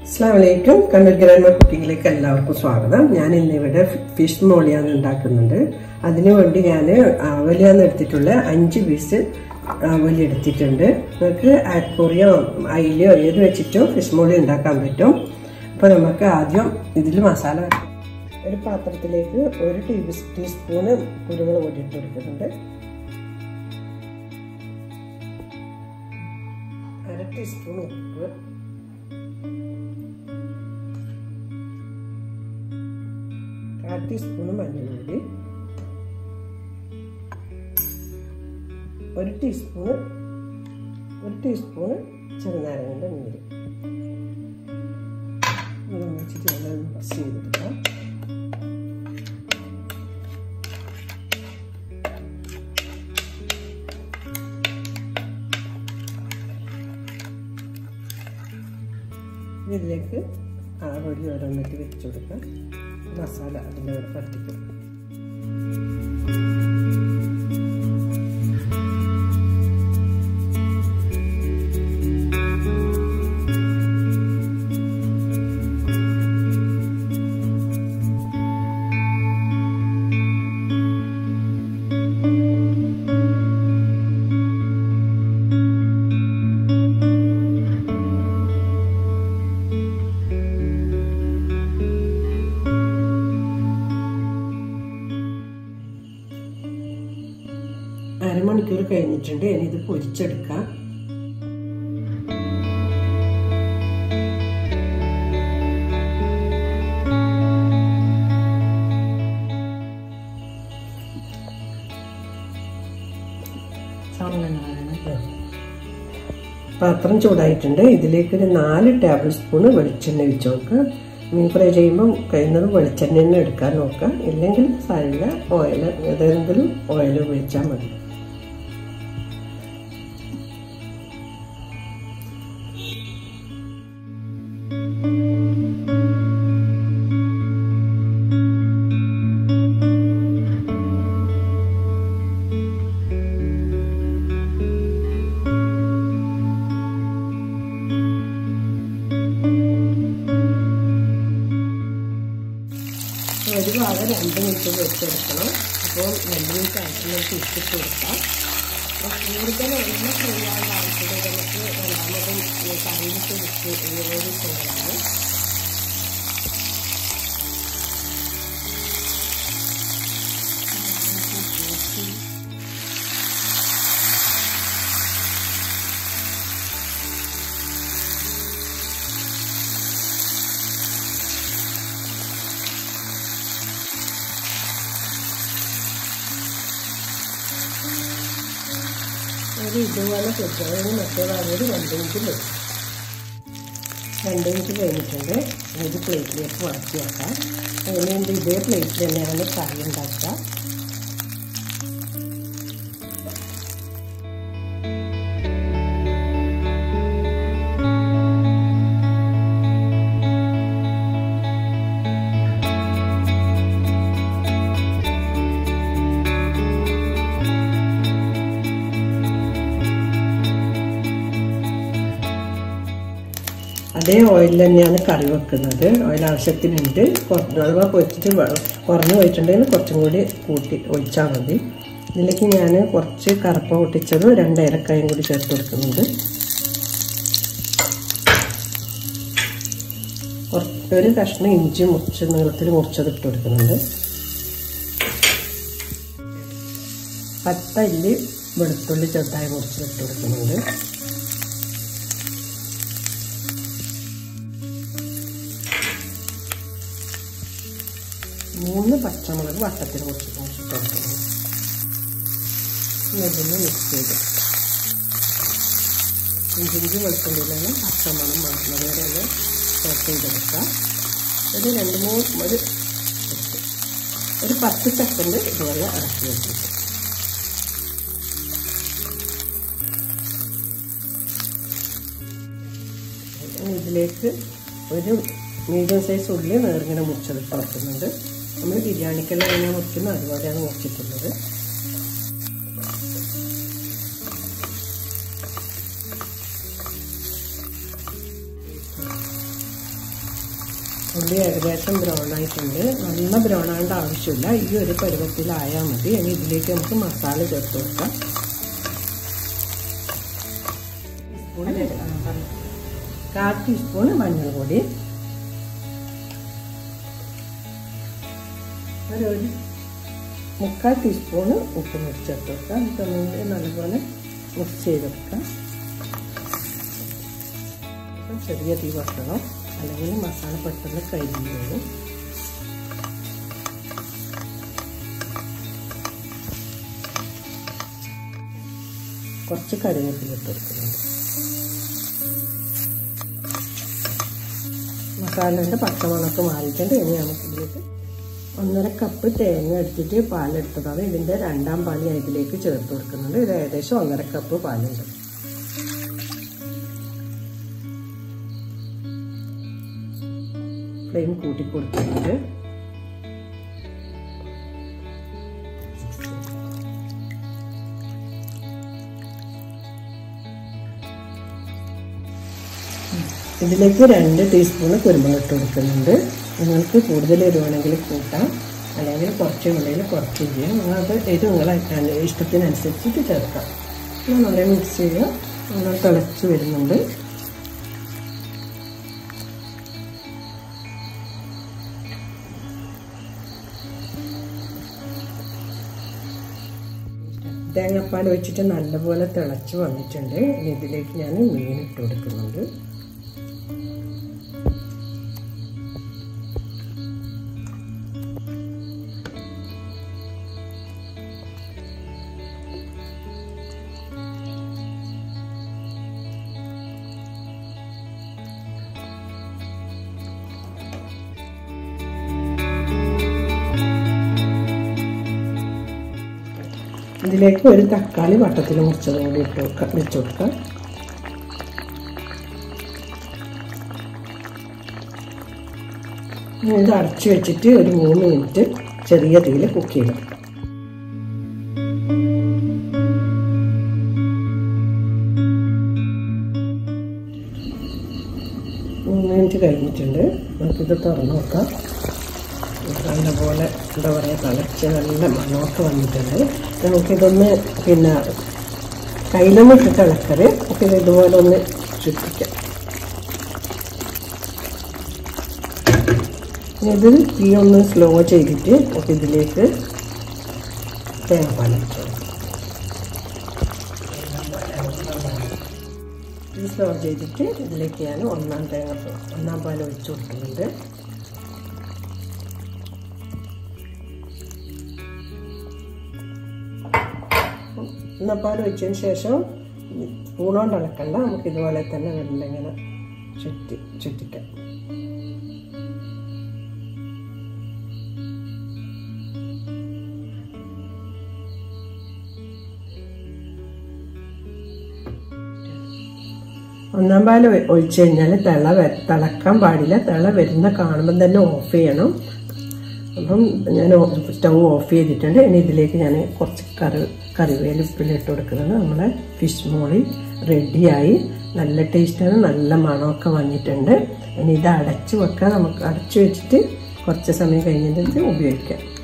അസ്സാം വലൈക്കും കണ്ണൂർ ഗ്രാൻമ കുക്കിങ്ങിലേക്ക് എല്ലാവർക്കും സ്വാഗതം ഞാൻ ഇന്നിവിടെ ഫിഷ് മോളിയാണ് ഉണ്ടാക്കുന്നുണ്ട് അതിനു വേണ്ടി ഞാൻ ആവലിയാന്ന് എടുത്തിട്ടുള്ള അഞ്ച് പീസ് ആവലി എടുത്തിട്ടുണ്ട് നിങ്ങൾക്ക് ആക്കൂറിയോ അയിലയോ ഏത് വെച്ചിട്ടോ ഫിഷ് മോളി ഉണ്ടാക്കാൻ പറ്റും അപ്പോൾ നമുക്ക് ആദ്യം ഇതിൽ മസാല വരയ്ക്കാം. ഒരു പാത്രത്തിലേക്ക് ഒരു ടീ ടീസ്പൂണ് കുരുമുളക് പൊടി ഇട്ട് കൊടുക്കുന്നുണ്ട് അര ടീസ്പൂൺ ഉപ്പ് കാൽ ടീസ്പൂണ് മഞ്ഞൾപ്പൊടി ഒരു ടീസ്പൂണ് ഒരു ടീസ്പൂണ് ചെറുനാരങ്ങൻ്റെ നീര് ഇതൊന്ന് വെച്ചിട്ട് നല്ല മിക്സ് ചെയ്തെടുക്കാം ഇതിലേക്ക് ആ പൊടി ഓരോന്നിട്ട് വെച്ച് കൊടുക്കാം മസാല അതിൻ്റെ കൂടെ പരത്തിക്കും അരമണിക്കൂർ കഴിഞ്ഞിട്ടുണ്ട് ഇനി ഇത് പൊരിച്ചെടുക്കാം പാത്രം ചൂടായിട്ടുണ്ട് ഇതിലേക്ക് ഒരു നാല് ടേബിൾ സ്പൂൺ വെളിച്ചെണ്ണ ഒഴിച്ച് നോക്കുക മീൻ ഫ്രൈ ചെയ്യുമ്പോൾ കഴിയുന്നതും വെളിച്ചെണ്ണ തന്നെ എടുക്കാൻ നോക്കുക ഇല്ലെങ്കിൽ സാരില്ല ഓയിൽ ഏതെങ്കിലും ഓയിൽ ഉപയോഗിച്ചാൽ മതി ഒരു ഭാഗം രണ്ട് മിനിറ്റ് വെച്ചെടുക്കണം അപ്പോൾ രണ്ട് മിനിറ്റ് ആയിട്ട് നമുക്ക് ഇട്ടിട്ട് കൊടുക്കാം അപ്പോൾ കൂടുതൽ എണ്ണ ചെയ്യാൻ താല്പര്യം നമുക്ക് രണ്ടാമതും കറിയിട്ട് വെച്ച് വേറെ ചെയ്യാറ് ഒരു ഇതുപോലെ കുറ്റവും മറ്റേ ഭാഗം രണ്ട് മിനിറ്റ് വെച്ചു രണ്ട് മിനിറ്റ് കഴിഞ്ഞിട്ടുണ്ട് ഇത് പ്ലേറ്റിലേക്ക് മാറ്റി വെക്കാം അതിനുവേണ്ടി ഇതേ പ്ലേറ്റിൽ തന്നെയാണ് കറി ഉണ്ടാക്കുക അതേ ഓയിലിൽ തന്നെയാണ് കറി വെക്കുന്നത് ഓയിൽ ആവശ്യത്തിനുണ്ട് കുറച്ച് അഥവാ പൊരിച്ചിട്ട് കുറഞ്ഞു പോയിട്ടുണ്ടെങ്കിൽ കുറച്ചും കൂടി കൂട്ടി ഒഴിച്ചാൽ മതി ഇതിലേക്ക് ഞാൻ കുറച്ച് കറുപ്പ പൊട്ടിച്ചതും രണ്ട് ഏലക്കായും കൂടി ചേർത്ത് കൊടുക്കുന്നുണ്ട് ഒരു കഷ്ണം ഇഞ്ചി മുറിച്ച് നീളത്തിൽ മുറിച്ചത് ഇട്ട് കൊടുക്കുന്നുണ്ട് പത്തല്ലി വെളുത്തുള്ളി ചെറുതായി മുറിച്ചത് ഇട്ട് കൊടുക്കുന്നുണ്ട് മൂന്ന് പച്ചമുളക് വട്ടത്തിൽ കുറച്ച് കുറച്ചിട്ട് കൊടുക്കുന്നു ഇതിന് മിക്സ് ചെയ്ത് ഇഞ്ചിഞ്ചി വെളുത്തുള്ളിലാണ് പച്ചമണം മാറ്റുന്നത് വരെ ഒന്ന് ചേർത്ത് ചെയ്തെടുക്കാം ഒരു രണ്ട് മൂന്ന് ഒരു ഒരു പത്ത് സെക്കൻഡ് ഇതുവരെ ഇറക്കി വെച്ചിട്ട് ഇതിലേക്ക് ഒരു മീഡിയം സൈസ് ഉള്ളി നേർങ്ങനെ മുറിച്ചെടുത്ത് വെക്കുന്നുണ്ട് നമ്മൾ ബിരിയാണിക്കെല്ലാം എങ്ങനെ മുറിക്കുന്നത് അതുപോലെയാണ് മുറിച്ചിട്ടുള്ളത് ഉള്ളി ഏകദേശം ബ്രൗൺ ആയിട്ടുണ്ട് നല്ല ബ്രൗൺ ആവേണ്ട ആവശ്യമില്ല ഈ ഒരു പരുവത്തിലായാൽ മതി ഇനി ഇതിലേക്ക് നമുക്ക് മസാല ചേർത്ത് കൊടുക്കാം ടീസ്പൂണ് കാൽ ടീസ്പൂൺ മഞ്ഞൾപ്പൊടി ഒരു ഒരു മുക്കാൽ ടീസ്പൂണ് ഉപ്പ് മിക്സ് ചേർത്ത് കൊടുക്കുക എന്നിട്ട് ഒന്നുകൂടി നല്ലപോലെ മിക്സ് ചെയ്ത് വെക്കാം ചെറിയ തീ വെക്കണം അല്ലെങ്കിൽ മസാല പെട്ടെന്ന് കരിഞ്ഞു പോകും കുറച്ച് കറിവേപ്പില ഇട്ട് കൊടുക്കുന്നുണ്ട് മസാലൻ്റെ പച്ചമുളക്ക് മാറിയിട്ടുണ്ട് ഇനി നമുക്ക് ഇതിലേക്ക് ഒന്നര കപ്പ് തേങ്ങ എടുത്തിട്ട് പാലെടുത്തതാണ് ഇതിൻ്റെ രണ്ടാം പാൽ ഞാൻ ഇതിലേക്ക് ചേർത്ത് കൊടുക്കുന്നുണ്ട് ഇത് ഏകദേശം ഒന്നര കപ്പ് പാലുണ്ട് ഫ്ലെയിം കൂട്ടി കൊടുക്കുന്നുണ്ട് ഇതിലേക്ക് രണ്ട് ടീസ്പൂൺ കുരുമുളക് ഇട്ട് കൊടുക്കുന്നുണ്ട് നിങ്ങൾക്ക് കൂടുതൽ എരിവാണെങ്കിൽ കൂട്ടാം അല്ലെങ്കിൽ കുറച്ച് ഉണ്ടെങ്കിൽ കുറച്ച് ചെയ്യാം നിങ്ങൾക്ക് എരിവ് നിങ്ങളെ ഇഷ്ടത്തിനനുസരിച്ചിട്ട് ചേർക്കാം നന്നായി മിക്സ് ചെയ്യുക നന്നായി തിളച്ച് വരുന്നുണ്ട് തേങ്ങാപ്പാൽ ഒഴിച്ചിട്ട് നല്ലപോലെ തിളച്ച് വന്നിട്ടുണ്ട് ഇനി ഇതിലേക്ക് ഞാൻ മീൻ ഇട്ട് കൊടുക്കുന്നുണ്ട് ഇതിലേക്ക് ഒരു തക്കാളി വട്ടത്തിൽ മുറിച്ചതും കൂടി ഇട്ട് വെക്കാം വെച്ച് കൊടുക്കാം ഇത് അടച്ചു വെച്ചിട്ട് ഒരു മൂന്ന് മിനിറ്റ് ചെറിയ തീയിൽ കുക്ക് ചെയ്യണം മൂന്ന് മിനിറ്റ് കഴിഞ്ഞിട്ടുണ്ട് നമുക്കിത് തുറന്നു നോക്കാം നല്ലപോലെ എന്താ പറയുക തിളച്ച് നല്ല മണമൊക്കെ വന്നിട്ടുണ്ട് നമുക്കിതൊന്ന് പിന്നെ കയ്യിലൊന്നും ഇട്ടിട്ട് ഇളക്കരുത് നമുക്കിത് ഇതുപോലെ ഒന്ന് ചുറ്റിക്കാം ഇത് തീ ഒന്ന് സ്ലോ ചെയ്തിട്ട് നമുക്ക് ഇതിലേക്ക് തേങ്ങാപ്പാൽ വെച്ചു ഇത് സ്ലോ ചെയ്തിട്ട് ഇതിലേക്ക് ഞാൻ ഒന്നാം തേങ്ങ ഒന്നാം പാൽ ഒഴിച്ചു കൊടുക്കുന്നുണ്ട് ഒന്നപ്പാൽ ഒഴിച്ചതിന് ശേഷം സ്പൂണോണ്ട് ഇളക്കണ്ട നമുക്ക് ഇതുപോലെ തന്നെ വെള്ളം ഇങ്ങനെ ചുറ്റി ചുറ്റിക്കാം ഒന്നാം പാൽ ഒഴിച്ചു കഴിഞ്ഞാൽ തിള തിളക്കാൻ പാടില്ല തിള വരുന്ന കാണുമ്പം തന്നെ ഓഫ് ചെയ്യണം അപ്പം ഞാൻ സ്റ്റൗ ഓഫ് ചെയ്തിട്ടുണ്ട് ഇനി ഇതിലേക്ക് ഞാൻ കുറച്ച് കറി കറിവേലിപ്പിലിട്ട് കൊടുക്കുന്നത് നമ്മളെ ഫിഷ് മോളി റെഡിയായി നല്ല ടേസ്റ്റാണ് നല്ല മണമൊക്കെ വന്നിട്ടുണ്ട് ഇനി ഇത് അടച്ചു വെക്കാം നമുക്ക് അടച്ചു വെച്ചിട്ട് കുറച്ച് സമയം കഴിഞ്ഞിട്ട് ഉപയോഗിക്കാം